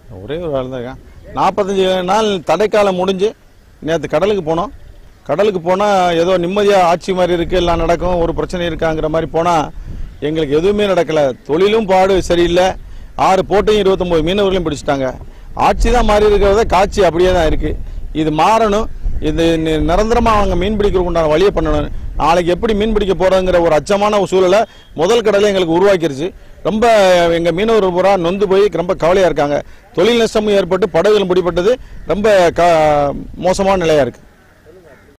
ஒரே ஒரு ஆள் தான் இருக்கான் நாற்பத்தஞ்சு நாள் தடைக்காலம் முடிஞ்சு நேற்று கடலுக்கு போனோம் கடலுக்கு போனால் ஏதோ நிம்மதியாக ஆட்சி மாதிரி இருக்குது எல்லாம் நடக்கும் ஒரு பிரச்சனை இருக்காங்கிற மாதிரி போனால் எங்களுக்கு எதுவுமே நடக்கலை தொழிலும் பாடு சரியில்லை ஆறு போட்டையும் இருபத்தொம்போது மீனவர்களையும் பிடிச்சிட்டாங்க ஆட்சி தான் மாறி இருக்கிறத காட்சி அப்படியே தான் இருக்குது இது மாறணும் இது நி- நிரந்தரமா அவங்க மீன் பிடிக்கிறதுக்கு உண்டான வழியை பண்ணணும் நாளைக்கு எப்படி மீன் பிடிக்க போறோங்கிற ஒரு அச்சமான ஒரு சூழலை முதல் கடலை எங்களுக்கு உருவாக்கிருச்சு ரொம்ப எங்க மீனவர் பூரா நொந்து போய் ரொம்ப கவலையா இருக்காங்க தொழில் நஷ்டமும் ஏற்பட்டு படகுகளும் பிடிப்பட்டது ரொம்ப க- மோசமான நிலையா இருக்கு